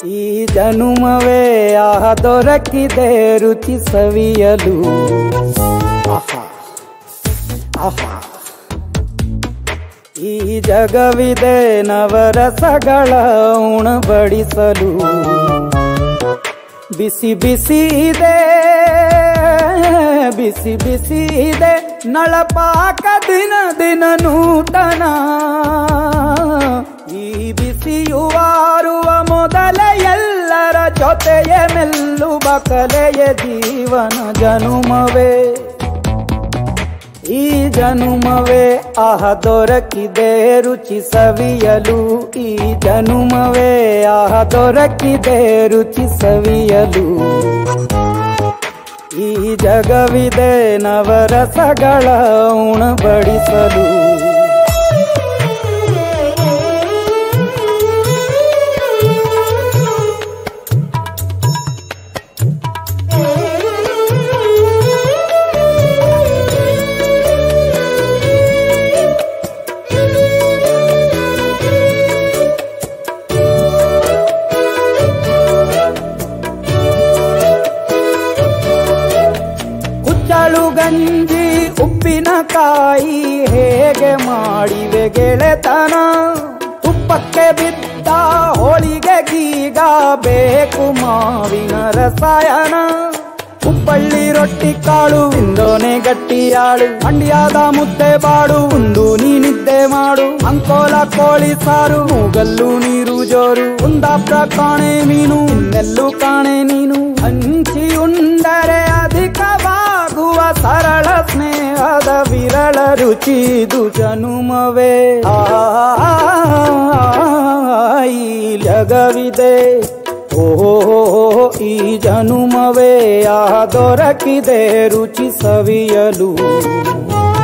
ಈ ಜನುಮವೇ ಆಹ ದೊರಕಿದೆ ರುಚಿ ಸವಿಯಲು ಆಹಾ ಆಹಾ ಈ ಜಗವಿದೆ ನವರಸಗಳ ಉಣಬಡಿಸಲು ಬಿಸಿ ಬಿಸಿ ಇದೆ ಬಿಸಿ ಬಿಸಿ ಇದೆ ನಳಪಾಕ ದಿನ ದಿನ ನೂತನ ಈ ಬಿಸಿಯುವಾರುವ ಮೊದಲ ಎಲ್ಲರ ಜೊತೆಯ ಮೆಲ್ಲುವ ಕಲೆಯ ಜೀವನ ಜನುಮವೇ ಈ ಜನುಮವೇ ಆಹ ದೊರಕಿದೆ ರುಚಿ ಸವಿಯಲು ಈ ಜನುಮವೇ ಆಹ ದೊರಕಿದೆ ರುಚಿ ಸವಿಯಲು ಈ ಜಗವಿದೆ ನವರಸಗಳ ಉಣಬಡಿಸಲು ಕುಚ್ಚಳು ಗಂಜಿ ಉಪ್ಪಿನಕಾಯಿ ಹೇಗೆ ಮಾಡಿವೆ ಗೆಳೆತನ ತುಪ್ಪಕ್ಕೆ ಬಿದ್ದ ಹೋಳಿಗೆ ಗೀಗ ಬೇಕು ಮಾವಿನ ರಸಾಯನ ಉಪ್ಪಳ್ಳಿ ರೊಟ್ಟಿ ಕಾಳು ಇಂದೋನೆ ಗಟ್ಟಿಯಾಳು ಮಂಡ್ಯದ ಮುದ್ದೆ ಬಾಡು ಉಂದು ನೀನಿದ್ದೆ ಮಾಡು ಅಂಕೋಲ ಕೋಳಿ ಸಾರು ಮೂಗಲ್ಲು ನೀರು ಜೋರು ಕುಂದಾಪ್ರ ಕಾಣೆ ಮೀನು ಇನ್ನೆಲ್ಲೂ ಕಾಣೆ ನೀನು ಹಂಚಿ ಉಂಡರೆ ಅಧಿಕವಾಗುವ ಸರಳ ಸ್ನೇಹದ ವಿರಳ ರುಚಿದು ಜನುಮವೇ ಆ ಈ ಜಗವಿದೆ ಓಹೋ ಈ ಜನುಮವೇ ಆ ದೊರಕಿದೆ ರುಚಿ ಸವಿಯಲು